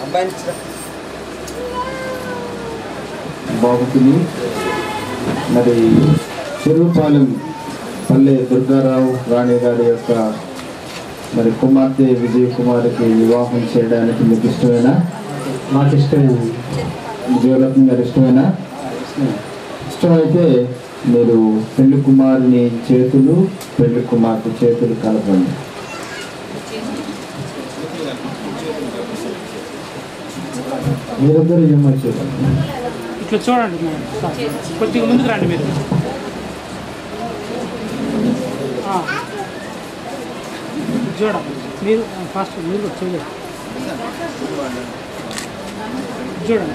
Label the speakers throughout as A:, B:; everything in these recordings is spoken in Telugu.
A: బాబుకిని మరి చెరువుపాలెం పల్లె దుర్గారావు రాణి గారి యొక్క మరి కుమార్తె విజయ్ కుమార్కి వివాహం చేయడానికి మీకు ఇష్టమేనా
B: నాకు ఇష్టమే
A: విజయలక్ష్మి గారు ఇష్టమేనా ఇష్టమైతే మీరు పెళ్లి కుమారుని చేతులు పెళ్లి కుమార్తె చేతులు కలపండి మీరందరూ ఏమో చూడండి
B: ఇట్లా చూడండి మేడం సార్. కొద్దిగా ముందుకు రండి మీరు ఆ. చూడండి మీరు ఫాస్ట్ మీరు కూడా చూడండి చూడండి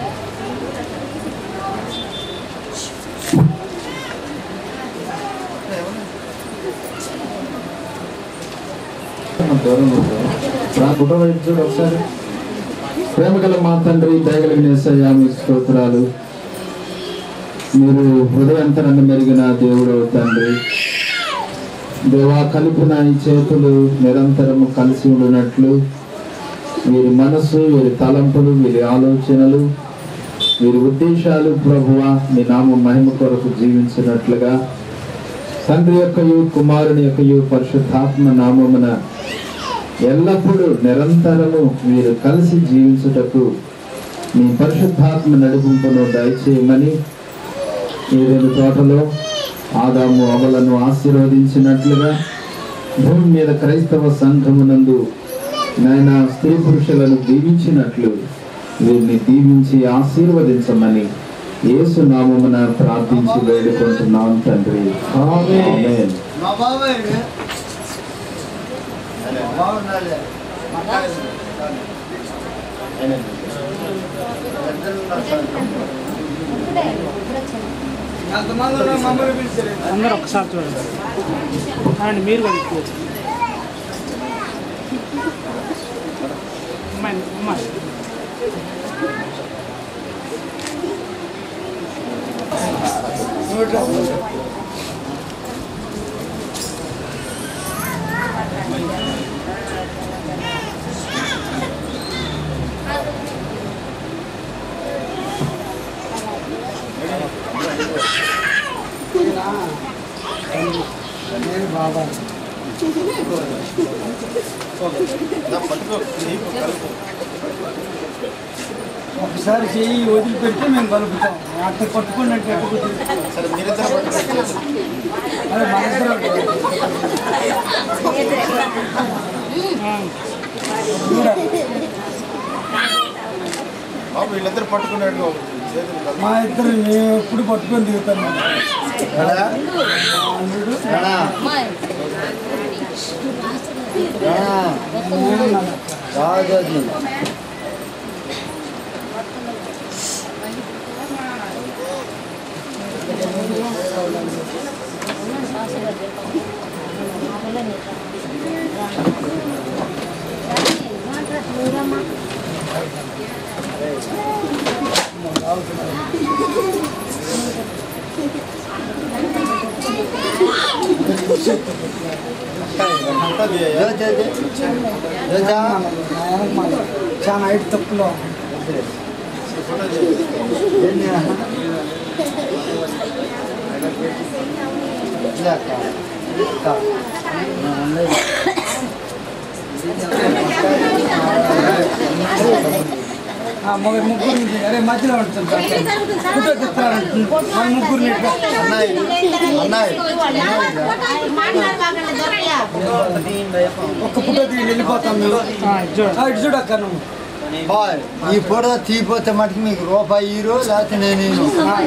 A: దూరం ఉంటారు. నా కుటుంబ వైపు చూడు ఒకసారి ప్రేమ గల మా తండ్రి దయగలిగిన యేసయ్య, మీ స్తోత్రాలు మీరు హృదయంతరాన్ని మెరిగిన దేవుడు తండ్రి దేవా కలిపిన ఈ చేతులు నిరంతరము కలిసి ఉండినట్లు వీరి మనసు వీరి తలంపులు వీరి ఆలోచనలు వీరి ఉద్దేశాలు ప్రభువ మీ నామ మహిమ కొరకు జీవించినట్లుగా తండ్రి యొక్కయు కుమారుని యొక్కయు పరిశుద్ధాత్మ నామమున ఎల్లప్పుడూ నిరంతరము మీరు కలిసి జీవించుటకు మీ పరిశుద్ధాత్మ నడిపింపును దయచేయమని ఏదైనా తోటలో ఆదాము అవలను ఆశీర్వదించినట్లుగా భూమి మీద క్రైస్తవ సంఘమునందు నాయన స్త్రీ పురుషులను దీవించినట్లు వీరిని దీవించి ఆశీర్వదించమని యేసు నామమున ప్రార్థించి వేడుకుంటున్నాం తండ్రి ఆమేన్.
C: మా బాబాయ్ బాగుండాలి ఎంతమంది ఉన్నా మమ్మల్ని పిలిచారు
B: అందరూ ఒకసారి చూడండి అండి మీరు కూడా ఎక్కువ అమ్మాయి అమ్మాయి
C: నేను బాబాయ్ ఒకసారి చెయ్యి వదిలిపెడితే మేము కలుపుతాం అట్ట పట్టుకోండి అంటే ఎట్ట కుదురుతుంది? అరే మన ఇద్దరం
D: వీళ్ళిద్దరు పట్టుకున్నాడు
C: మా ఇద్దరు మేము ఎప్పుడు పట్టుకొని దిగుతాం చాలా హైట్ తప్పులో మగ ముగ్గురు అరే మధ్యలో ఉంటుంది ఫోటో తిప్పుతారంటుంది మన ముగ్గురిని ఇట్లా. ఒక్క ఫోటో తీసి వెళ్ళిపోతాం మీరు
B: ఆ, ఇది చూడండి
C: ఆ, ఇటు చూడక్క నువ్వు
E: బాయ్ ఈ ఫోటో తీపోతే మటుకు మీకు రూపాయి ఈరు లేకపోతే నేను ఈను.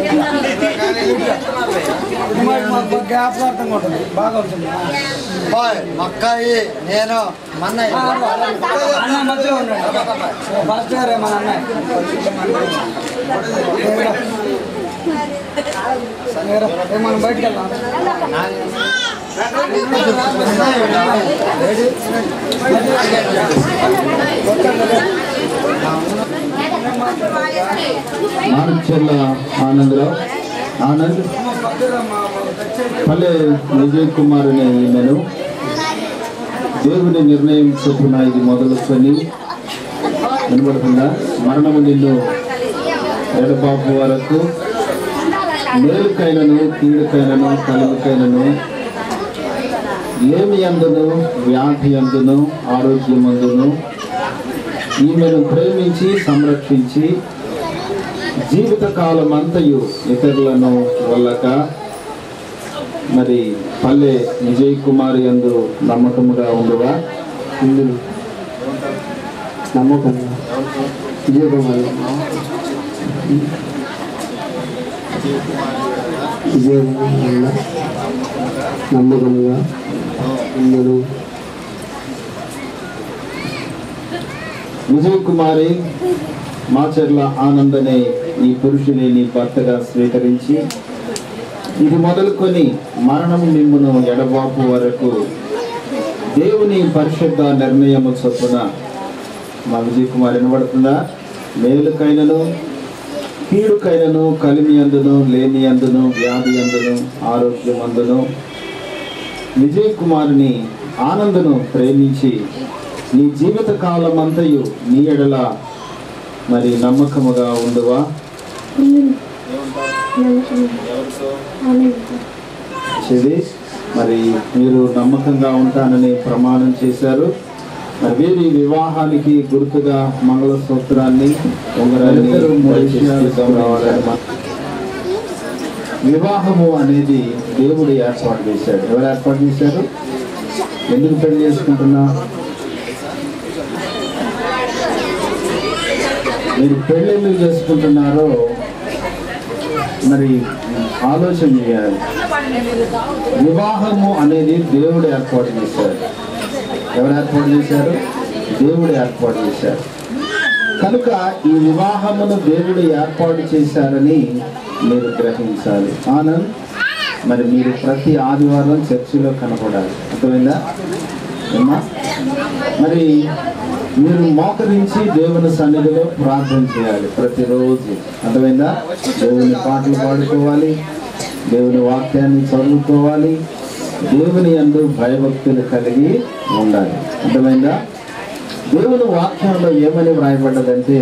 C: ఇది మరి మాకు గ్యాప్ అర్థం ఉంటుంది బాగా ఉంటుంది
E: బాయ్ మక్కాయి నేను మన్నయ్య
C: ఆ, అన్న మధ్యలో ఉన్నాడు ఫస్ట్ గారే మన అన్నయ్య ఏరా. ఏరా, ఏ మనం బయటికి వెళ్దాం
A: మారుచెల్ల ఆనందరావు ఆనంద్ పల్లె విజయ్ కుమార్ అనే ఈమెను దేవుని నిర్ణయం చొప్పున ఇది మొదలుకొని వినబడుతుందా మరణము నిన్ను ఎడబాపు వరకు మేలుకైనను కీడుకైనను కలుగుకైనను ఏమి అందును వ్యాధి అందును ఆరోగ్యమందును ఈమెను ప్రేమించి సంరక్షించి జీవితకాలం అంతయు ఇతరులను వల్లక మరి పల్లె విజయ్ కుమార్ యందు నమ్మకముగా ఉండువా
D: ఇందులో నమ్మకంగా విజయకుమారి విజయకుమారి నమ్మకంగా ఇందులో
A: విజయ్ కుమారి మాచర్ల ఆనందనే ఈ పురుషుని నీ భర్తగా స్వీకరించి ఇది మొదలుకొని మరణం మిమ్మును ఎడబాపు వరకు దేవుని పరిశుద్ధ నిర్ణయము చొప్పున మా విజయ్ కుమార్ వినబడుతుందా మేలుకైనను కీడుకైనను కలిమి అందును లేని అందును వ్యాధి అందును ఆరోగ్యం అందును విజయ్ కుమారుని ఆనందను ప్రేమించి నీ జీవిత కాలమంతయు నీ ఎడల మరి నమ్మకముగా ఉండువా చెది మరి మీరు నమ్మకంగా ఉంటానని ప్రమాణం చేశారు మరి వీరి వివాహానికి గుర్తుగా మంగళసూత్రాన్ని ఉంగరాన్ని దయచేసి రావాలని మా- వివాహము అనేది దేవుడు ఏర్పాటు చేశాడు ఎవరు ఏర్పాటు చేశారు ఎందుకు పెళ్లి చేసుకుంటున్నా మీరు పెళ్లి ఎందుకు చేసుకుంటున్నారో మరి ఆలోచన చేయాలి వివాహము అనేది దేవుడు ఏర్పాటు చేశారు ఎవరు ఏర్పాటు చేశారు దేవుడు ఏర్పాటు చేశారు కనుక ఈ వివాహమును దేవుడు ఏర్పాటు చేశారని మీరు గ్రహించాలి ఆనంద్ మరి మీరు ప్రతి ఆదివారం చర్చిలో కనపడాలి అర్థమైందా ఏమ్మా మరి మీరు మోకరించి దేవుని సన్నిధిలో ప్రార్థన చేయాలి ప్రతిరోజు అర్థమైందా దేవుని పాటలు పాడుకోవాలి దేవుని వాక్యాన్ని చదువుకోవాలి దేవుని యందు భయభక్తులు కలిగి ఉండాలి అర్థమైందా దేవుని వాక్యంలో ఏమని వ్రాయబడ్డదంటే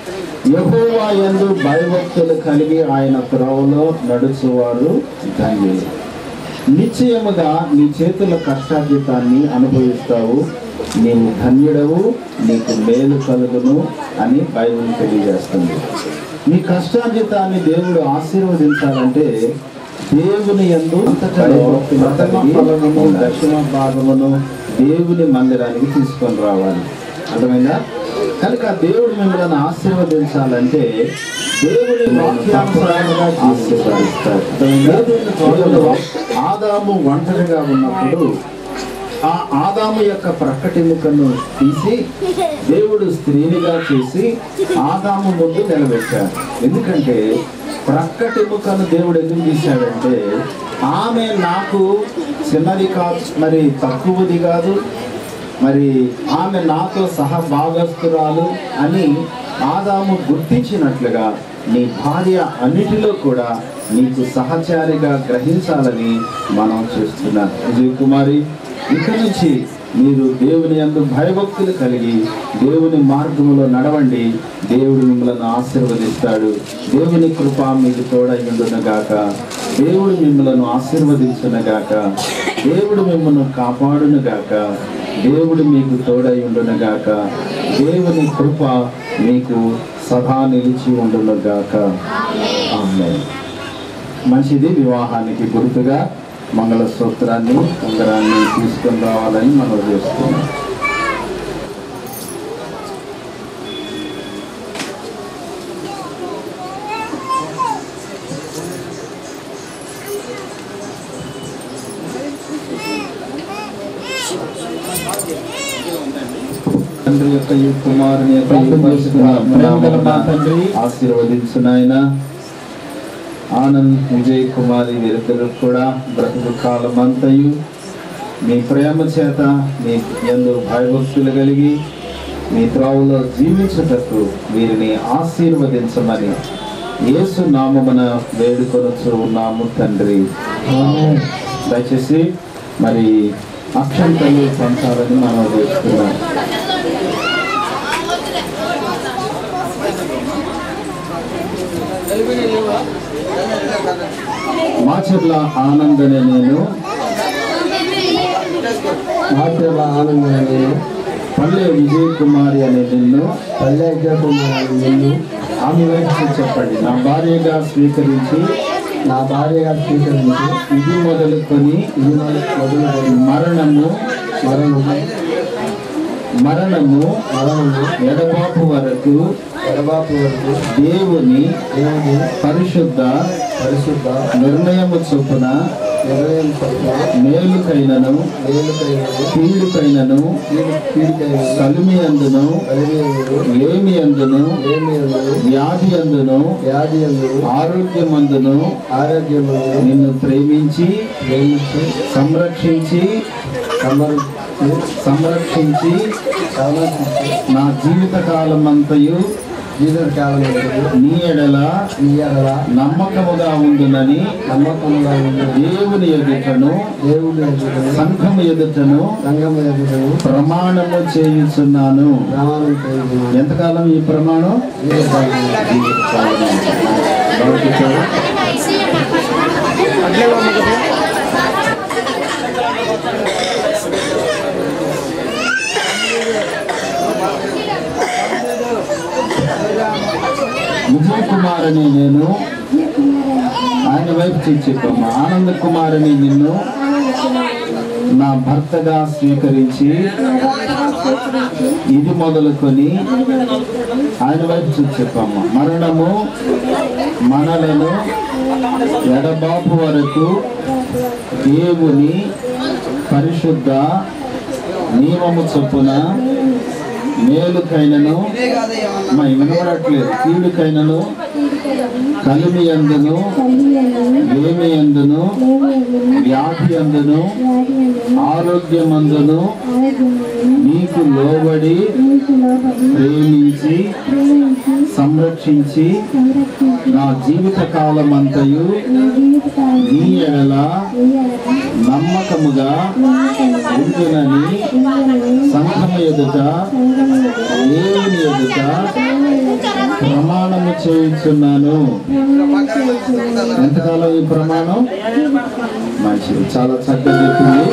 A: యెహోవా యందు భయభక్తులు కలిగి ఆయన త్రోవలో నడుచువారు ధన్యులు నిశ్చయముగా నీ చేతుల కష్టార్జితాన్ని అనుభవిస్తావు నీవు ధన్యుడవు నీకు మేలు కలుగును అని బైబిల్ తెలియజేస్తుంది నీ కష్టార్జితాన్ని దేవుడు ఆశీర్వదించాలంటే దేవుని యందు ప్రథమ ఫలమును దక్షిణ భాగమును దేవుని మందిరానికి తీసుకొని రావాలి అర్థమైందా కనుక దేవుడు మిమ్మల్ని ఆశీర్వదించాలంటే దేవుని వాక్యానుసారంగా ఆశీర్వదిస్తాడు అర్థమైందా? దేవుడు ఆదాము ఒంటరిగా ఉన్నప్పుడు ఆ ఆదాము యొక్క ప్రక్కటెముకను తీసి దేవుడు స్త్రీనిగా చేసి ఆదాము ముందు నిలబెట్టాడు ఎందుకంటే ప్రక్కటెముకను దేవుడు ఎందుకు తీశాడంటే ఆమె నాకు చిన్నది కాదు మరి తక్కువది కాదు మరి ఆమె నాతో సహ భాగస్తురాలు అని ఆదాము గుర్తించినట్లుగా నీ భార్య అన్నిటిలో కూడా నీకు సహచారిగా గ్రహించాలని మనం చూస్తున్నాం విజయ్ కుమారి ఇక నుంచి మీరు దేవుని యందు భయభక్తులు కలిగి దేవుని మార్గములో నడవండి దేవుడు మిమ్మల్ని ఆశీర్వదిస్తాడు దేవుని కృప మీకు తోడయ్యుండునగాక దేవుడు మిమ్మల్ని ఆశీర్వదించునగాక దేవుడు మిమ్మల్ని కాపాడునుగాక దేవుడు మీకు తోడయ్యుండునగాక దేవుని కృప మీకు సదా నిలిచి ఉండునుగాక ఆమె మంచిది వివాహానికి గుర్తుగా మంగళసూత్రాన్ని ఉంగరాన్ని తీసుకొని రావాలని మనం చేస్తున్నాం తండ్రి యొక్క ఈ కుమారుని యొక్క ఈ పరిశుద్ధ ప్రేమగల మా తండ్రి ఆశీర్వదించు నాయన ఆనంద్ విజయ్ కుమారి వీరిద్దరు కూడా బ్రతుకు కాలం అంతయు మీ ప్రేమ చేత మీ ఎందు భయభక్తులు కలిగి మీ త్రోవలో జీవించుటకు వీరిని ఆశీర్వదించమని యేసు నామమున వేడుకొనొచ్చు ఉన్నాము తండ్రి దయచేసి మరి అక్షంతలు పంచాలని మనం వేస్తున్నాం మాచర్ల ఆనందనే నేను
D: మాతృల ఆనందం నేను
A: పల్లె విజయ్ కుమారి అనే నిన్ను
D: పల్లె కుమారాన్ని నిన్ను
A: ఆమె వైపు చెప్పండి నా భార్యగా స్వీకరించి
D: నా భార్యగా స్వీకరించి
A: ఇది మొదలుకొని
D: ఇది మొదలుకొని
A: మరణము
D: మరణము
A: మరణము
D: మరణము
A: ఎడబాపు వరకు
D: ఎడబాపు వరకు
A: దేవుని
D: దేవుని
A: పరిశుద్ధ
D: పరిశుద్ధ
A: నిర్ణయము చొప్పున
D: నిర్ణయం చొప్పున
A: మేలుకైనను
D: మేలుకైనది
A: కీడుకైనను
D: కీడికైనది
A: కలిమి అందును
D: కలిగినది
A: లేమి అందును
D: ఏమి అందదు
A: వ్యాధి అందును
D: వ్యాధి అందదు
A: ఆరోగ్యమందును
D: ఆరోగ్యము
A: నిన్ను ప్రేమించి
D: ప్రేమించి
A: సంరక్షించి
D: సమర్పించి
A: సంరక్షించి
D: సమర్పించి
A: నా జీవిత కాలమంతయు
D: జీవితకాలం
A: నీ ఎడల
D: ఇయ్యాల
A: నమ్మకముగా ఉండునని
D: నమ్మకంగా ఉండి
A: దేవుని ఎదుటను
D: దేవుడి ఎదుటను
A: సంఘము ఎదుటను
D: సంఘం ఎదుటను
A: ప్రమాణము చేయుచున్నాను
D: ప్రమాణం చేయుచున్నాను
A: ఎంతకాలం ఈ ప్రమాణం
D: జీవితకాలం.
A: బాగుంటుందా? విజయ్ కుమార్ అని నేను ఆయన వైపు చూసి చెప్పమ్మా ఆనంద్ కుమార్ అని నిన్ను నా భర్తగా స్వీకరించి ఇది మొదలుకొని ఆయన వైపు చూసి చెప్పమ్మా మరణము మనలను ఎడబాపు వరకు దేవుని పరిశుద్ధ నియమము చొప్పున మేలుకైనను మా వినబడట్లేదు కీడుకైనను కలిమి అందును లేమి అందును వ్యాధి అందును ఆరోగ్యమందును నీకు లోబడి ప్రేమించి సంరక్షించి నా జీవిత కాలమంతయు నీ ఎడల నమ్మకముగా ఉండునని సంఘము ఎదుట దేవుని ఎదుట ప్రమాణము చేయించున్నాను ఎంతకాలం ఈ ప్రమాణం మంచిది చాలా చక్కగా చెప్పింది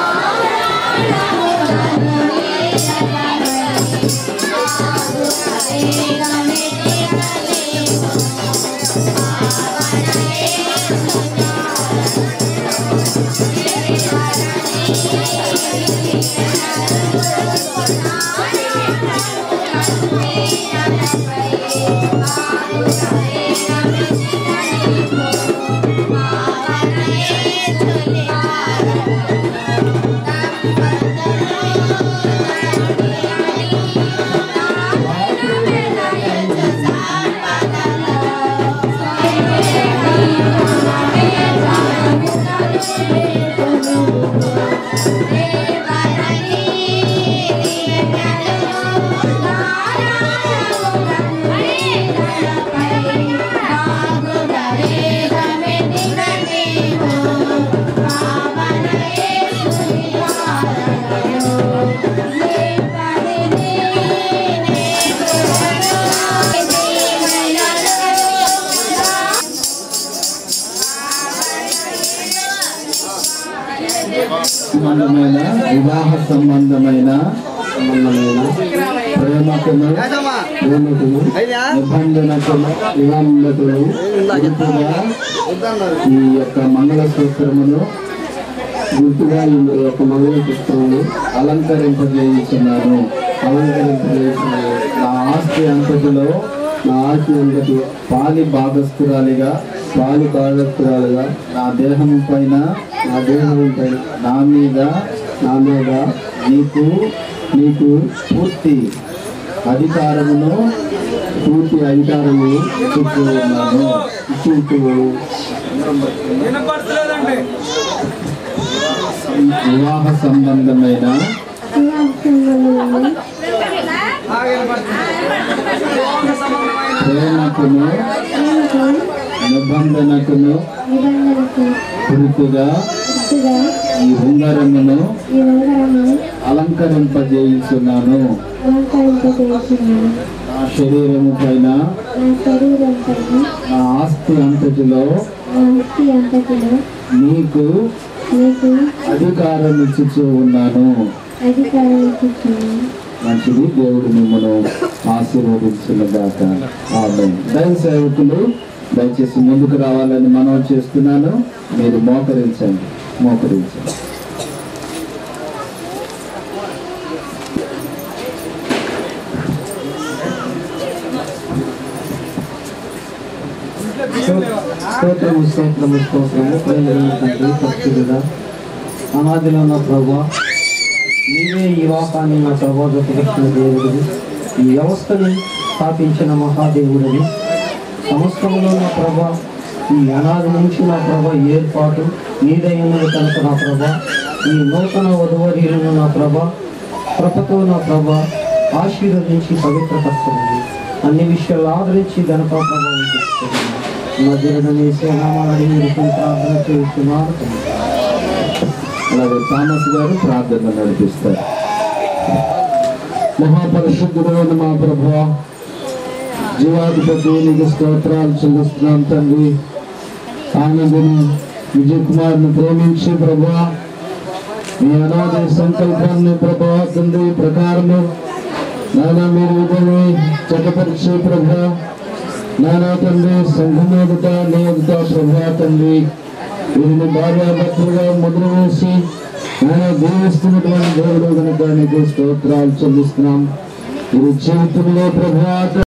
A: సంబంధమైన వివాహ సంబంధమైన
D: సంబంధమైన
A: ప్రేమకును
D: ప్రేమకును
A: నిబంధనకును
D: నిబంధకులు
A: గుర్తుగా ఈ యొక్క మంగళసూత్రమును
D: గుర్తుగా ఈ యొక్క మంగళ పుస్తకమును
A: అలంకరింపజేయుచున్నాను
D: అలంకరింపజేసిన
A: నా ఆస్తి అంతటిలో
D: నా ఆస్తి అంతటి
A: పాలి భాగస్థురాలిగా
D: పాలు కాగత్తురాలుగా
A: నా దేహం పైన
D: నా దేహంపై
A: నా మీద
D: నా మీద
A: నీకు
D: నీకు
A: పూర్తి అధికారమును
D: పూర్తి అధికారము
A: ఇచ్చుతూ ఉన్నాను
D: ఇచ్చుతున్నాను
C: వినపడలేదండి
A: వివాహ సంబంధమైన ప్రేమకును నిబంధనకును గుర్తుగా ఈ ఉంగరమును
F: ఈ ఉంగరమును
A: అలంకరింపజేయుచున్నాను
F: అలంకరింపజేస్తున్నాను
A: నా శరీరము పైన
F: నా శరీరం పైన
A: నా ఆస్తి అంతటిలో
F: నా ఆస్తి అంతటిలో
A: నీకు
F: నీకు
A: అధికారం ఇచ్చుచూ ఉన్నాను
F: అధికారం ఇస్తున్నాను
A: మంచిది దేవుడు మిమ్మల్ని ఆశీర్వదించుగాక ఆమె దైవ సేవకులు దయచేసి ముందుకు రావాలని మనం చేస్తున్నాను మీరు మోకరించండి మోకరించండి
D: స్తోత్రము స్తోత్రము స్తోత్రము ప్రేమ తండ్రి పరిశుద్ధుడా అనాదిలో ఉన్న ప్రభా నీవే ఈ లోకాన్ని నా ప్రభా జతరక్షణ దేవుడివి ఈ వ్యవస్థని స్థాపించిన మహాదేవుడివి సమస్తములో నా ప్రభా ఈ అనాది నుంచి నా ప్రభా ఏర్పాటు నీదైనది కనుక నా ప్రభా ఈ నూతన వధువరీలను నా ప్రభా కృపతో నా ప్రభా ఆశీర్వదించి పవిత్రపరచండి అన్ని విషయాలు ఆదరించి ఘనత ప్రభావం తెచ్చుకోండి మధ్యలోనే సేనామాలని మీరు ప్రార్థన చేస్తున్నారు
A: అలాగే థామస్ గారు ప్రార్థన నడిపిస్తారు మహాపరిశుద్ధుడైన మా ప్రభు జీవాధిపతి నీకు స్తోత్రాలు చెల్లిస్తున్నాం తండ్రి ఆనందని విజయ్ కుమార్ని ప్రేమించి ప్రభా మీ అనాథ సంకల్పాన్ని ప్రభా తండ్రి ప్రకారము నానా మీరు ఉదయమే చట్టపరిచే ప్రభా నానా తండ్రి సంఘం ఎదుట నీ ఎదుట ప్రభా తండ్రి వీరిని భార్యాభర్తలుగా ముద్ర వేసి ఆయన దీవిస్తున్నటువంటి దేవుడు కనుక నీకు స్తోత్రాలు చెల్లిస్తున్నాం ఇది జీవితంలో ప్రభా